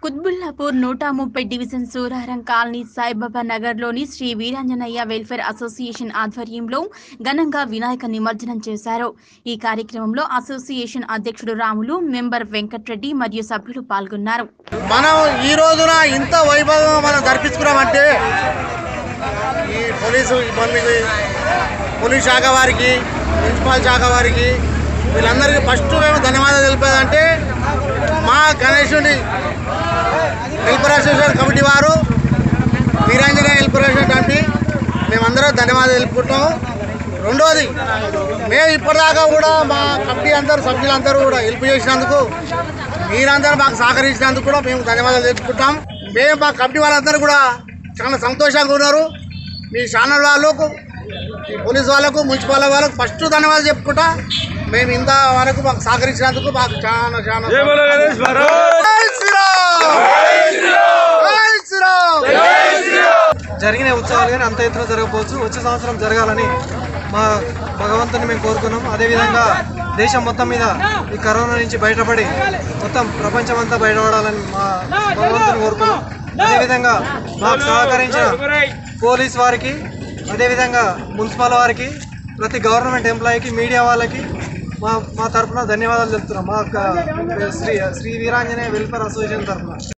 కుత్బుల్లాపూర్ నూట ముప్పై division Suraram colony Saibaba నగర్లోని శ్రీ వీరాంజనేయ వెల్ఫేర్ అసోసియేషన్ ఆధ్వర్యంలో ఘనంగా వినాయక నిమజ్జనం చేశారు ఈ కార్యక్రమంలో అసోసియేషన్ అధ్యక్షుడు రాములు మెంబర్ వెంకట్రెడ్డి మరియు సభ్యులు పాల్గొన్నారు మనం ఈ రోజున ఇంత వైభవంగా మనం జరిపించుకున్నామంటే ఈ పోలీసు ఇబ్బందికి పోలీస్ శాఖ వారికి మున్సిపల్ శాఖ వారికి వీళ్ళందరికీ ఫస్ట్ మేము ధన్యవాదాలు తెలిపేదంటే మా గణేశుని వెల్ఫేర్ అసోసియేషన్ కమిటీ వారు వీరాంజనేయ వెల్ఫేర్ అసోసియేషన్ కమిటీ మేమందరం ధన్యవాదాలు తెలుపుకుంటాము రెండోది మేము ఇప్పటిదాకా కూడా మా కమిటీ అందరూ సభ్యులందరూ కూడా హెల్ప్ చేసినందుకు మీరందరూ మాకు సహకరించినందుకు కూడా మేము ధన్యవాదాలు తెలుపుకుంటాం మేము మా కమిటీ వాళ్ళందరూ కూడా చాలా సంతోషంగా ఉన్నారు మీ ఛానల్ వాళ్ళకు ఈ పోలీస్ వాళ్ళకు మున్సిపల్ వాళ్ళకు ఫస్ట్ ధన్యవాదాలు చెప్పుకుంటా మేము ఇంత వరకు మాకు సహకరించినందుకు మాకు చాలా చాలా జై శ్రీరామ్! జై శ్రీరామ్! జరిగిన ఉత్సవాలు కానీ అంత ఎత్తున జరగకపోవచ్చు వచ్చే సంవత్సరం జరగాలని మా భగవంతుని మేము కోరుకున్నాం అదేవిధంగా దేశం మొత్తం మీద ఈ కరోనా నుంచి బయటపడి మొత్తం ప్రపంచం అంతా బయటపడాలని మా భగవంతుని కోరుకున్నాం అదేవిధంగా మాకు సహకరించిన పోలీస్ వారికి అదేవిధంగా మున్సిపల్ వారికి ప్రతి గవర్నమెంట్ ఎంప్లాయీకి మీడియా వాళ్ళకి మా మా తరఫున ధన్యవాదాలు చెప్తున్నాం మా యొక్క శ్రీ శ్రీ వీరాంజనేయ వెల్ఫేర్ అసోసియేషన్ తరఫున